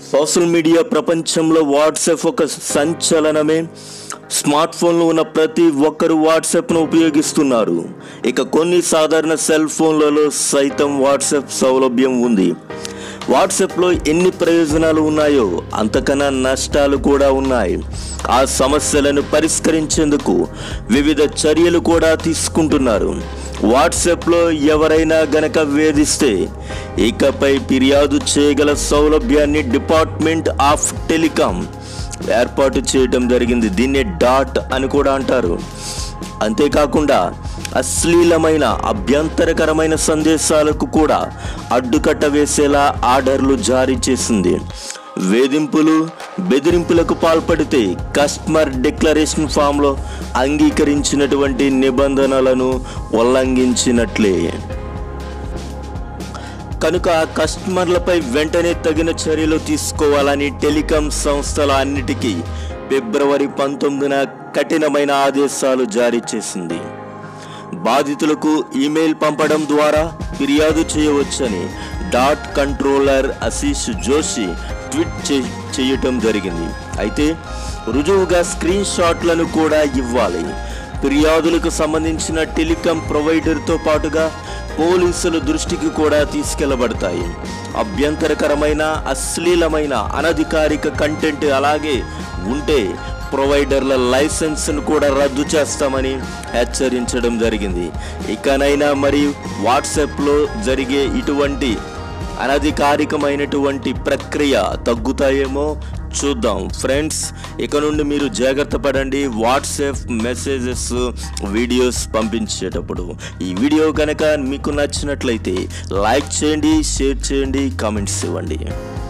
social media ప్రపంచంలో WhatsApp ఒక సంచలనమే smart ఫోన్లో ఉన్న ప్రతి ఒక్కరూ వాట్సాప్ను ఉపయోగిస్తున్నారు ఇక కొన్ని సాధారణ సెల్ ఫోన్లలో సైతం వాట్సాప్ సౌలభ్యం ఉంది వాట్సాప్లో ఎన్ని ప్రయోజనాలు ఉన్నాయో అంతకన్నా నష్టాలు కూడా ఉన్నాయి ఆ సమస్యలను పరిష్కరించేందుకు వివిధ చర్యలు కూడా తీసుకుంటున్నారు వాట్సాప్లో ఎవరైనా గనక వేధిస్తే ఇకపై ఫిర్యాదు చేయగల సౌలభ్యాన్ని డిపార్ట్మెంట్ ఆఫ్ టెలికాం ఏర్పాటు చేయడం జరిగింది దీన్నే డాట్ అని కూడా అంటారు అంతేకాకుండా అశ్లీలమైన అభ్యంతరకరమైన సందేశాలకు కూడా అడ్డుకట్ట వేసేలా ఆర్డర్లు జారీ చేసింది వేధింపులు బెదిరింపులకు పాల్పడితే కస్టమర్ డిక్లరేషన్ ఫామ్లో అంగీకరించినటువంటి నిబంధనలను ఉల్లంఘించినట్లే కనుక కస్టమర్లపై వెంటనే తగిన చర్యలు తీసుకోవాలని టెలికాం సంస్థల అన్నిటికీ ఫిబ్రవరి పంతొమ్మిదిన కఠినమైన ఆదేశాలు జారీ చేసింది బాధితులకు ఈమెయిల్ పంపడం ద్వారా ఫిర్యాదు చేయవచ్చని DoT controller Ashish Joshi tweet చే- చేయటం జరిగింది అయితే రుజువుగా స్క్రీన్ షాట్లను కూడా ఇవ్వాలి ఫిర్యాదులకు సంబంధించిన టెలికాం ప్రొవైడర్తో పాటుగా పోలీసుల దృష్టికి కూడా తీసుకెళ్లబడతాయి అభ్యంతరకరమైన అశ్లీలమైన అనధికారిక కంటెంట్ అలాగే ఉంటే ప్రొవైడర్ల లైసెన్స్ను కూడా రద్దు చేస్తామని హెచ్చరించడం జరిగింది ఇకనైనా మరి వాట్సాప్లో జరిగే ఇటువంటి అనధికారికమైనటువంటి ప్రక్రియ తగ్గుతాయేమో చూద్దాం ఫ్రెండ్స్ ఇక నుండి మీరు జాగ్రత్త పడండి వాట్సాప్ మెసేజెస్ వీడియోస్ పంపించేటప్పుడు ఈ వీడియో కనుక మీకు నచ్చినట్లయితే లైక్ చేయండి షేర్ చేయండి కామెంట్స్ ఇవ్వండి